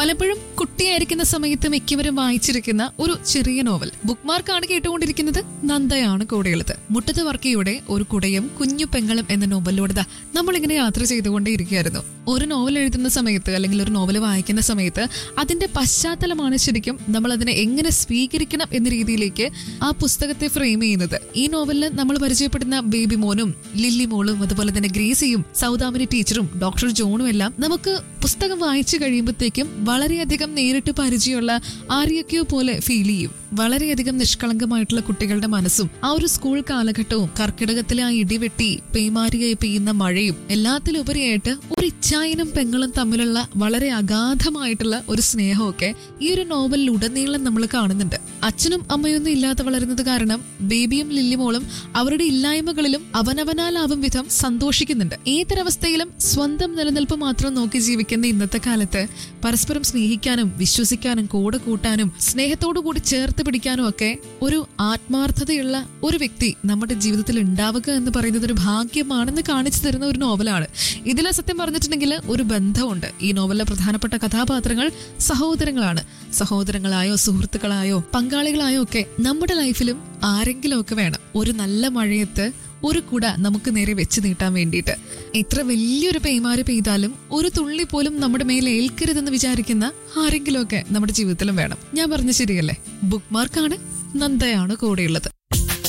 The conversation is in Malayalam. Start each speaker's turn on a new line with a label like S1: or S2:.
S1: പലപ്പോഴും കുട്ടിയായിരിക്കുന്ന സമയത്ത് മിക്കവരും വായിച്ചിരിക്കുന്ന ഒരു ചെറിയ നോവൽ ബുക്ക് മാർക്കാണ് കേട്ടുകൊണ്ടിരിക്കുന്നത് നന്ദയാണ് കൂടെയുള്ളത് മുട്ടത്ത് വർക്കിയുടെ ഒരു കുടയും കുഞ്ഞു പെങ്ങളും എന്ന നോവലിലൂടെ ദാ നമ്മളിങ്ങനെ യാത്ര ചെയ്തുകൊണ്ടേയിരിക്കുകയായിരുന്നു ഒരു നോവൽ എഴുതുന്ന സമയത്ത് അല്ലെങ്കിൽ ഒരു നോവൽ വായിക്കുന്ന സമയത്ത് അതിന്റെ പശ്ചാത്തലമാണ് ശരിക്കും നമ്മൾ അതിനെ എങ്ങനെ സ്വീകരിക്കണം എന്ന രീതിയിലേക്ക് ആ പുസ്തകത്തെ ഫ്രെയിം ചെയ്യുന്നത് ഈ നോവലിൽ നമ്മൾ പരിചയപ്പെടുന്ന ബേബി മോനും ലില്ലി മോളും അതുപോലെ തന്നെ ഗ്രേസിയും സൗദാമിനി ടീച്ചറും ഡോക്ടർ ജോണും എല്ലാം നമുക്ക് പുസ്തകം വായിച്ചു കഴിയുമ്പോഴത്തേക്കും വളരെയധികം നേരിട്ട് പരിചയമുള്ള ആരെയൊക്കെയോ പോലെ ഫീൽ ചെയ്യും വളരെയധികം നിഷ്കളങ്കമായിട്ടുള്ള കുട്ടികളുടെ മനസ്സും ആ ഒരു സ്കൂൾ കാലഘട്ടവും കർക്കിടകത്തിലെ ആ ഇടിവെട്ടി പേമാരിയായി പെയ്യുന്ന മഴയും എല്ലാത്തിലുപരിയായിട്ട് ഒരു ഇച്ഛായനും പെങ്ങളും തമ്മിലുള്ള വളരെ അഗാധമായിട്ടുള്ള ഒരു സ്നേഹമൊക്കെ ഈ ഒരു നോവലിൽ ഉടനീളം നമ്മൾ കാണുന്നുണ്ട് അച്ഛനും അമ്മയൊന്നും ഇല്ലാതെ വളരുന്നത് കാരണം ബേബിയും ലില്ലിമോളും അവരുടെ ഇല്ലായ്മകളിലും അവനവനാലാവും വിധം സന്തോഷിക്കുന്നുണ്ട് ഏതൊരവസ്ഥയിലും സ്വന്തം നിലനിൽപ്പ് മാത്രം നോക്കി ജീവിക്കുന്ന ഇന്നത്തെ കാലത്ത് പരസ്പരം സ്നേഹിക്കാനും വിശ്വസിക്കാനും കൂടെ കൂട്ടാനും സ്നേഹത്തോടു കൂടി ചേർത്ത് പിടിക്കാനും ഒക്കെ ഒരു ആത്മാർത്ഥതയുള്ള ഒരു വ്യക്തി നമ്മുടെ ജീവിതത്തിൽ ഉണ്ടാവുക എന്ന് പറയുന്നത് ഒരു ഭാഗ്യമാണെന്ന് കാണിച്ചു തരുന്ന ഒരു നോവലാണ് ഇതിലെ സത്യം പറഞ്ഞിട്ടുണ്ടെങ്കിൽ ഒരു ബന്ധമുണ്ട് ഈ നോവലിലെ പ്രധാനപ്പെട്ട കഥാപാത്രങ്ങൾ സഹോദരങ്ങളാണ് സഹോദരങ്ങളായോ സുഹൃത്തുക്കളായോ പങ്കാളികളായോ ഒക്കെ നമ്മുടെ ലൈഫിലും ആരെങ്കിലും ഒക്കെ വേണം ഒരു നല്ല മഴയത്ത് ഒരു കുട നമുക്ക് നേരെ വെച്ച് നീട്ടാൻ വേണ്ടിയിട്ട് എത്ര വലിയൊരു പേമാരി പെയ്താലും ഒരു തുള്ളി പോലും നമ്മുടെ മേൽ ഏൽക്കരുതെന്ന് വിചാരിക്കുന്ന ആരെങ്കിലുമൊക്കെ നമ്മുടെ ജീവിതത്തിലും വേണം ഞാൻ പറഞ്ഞ ശരിയല്ലേ ബുക്ക് മാർക്കാണ് നന്ദയാണ് കൂടെയുള്ളത്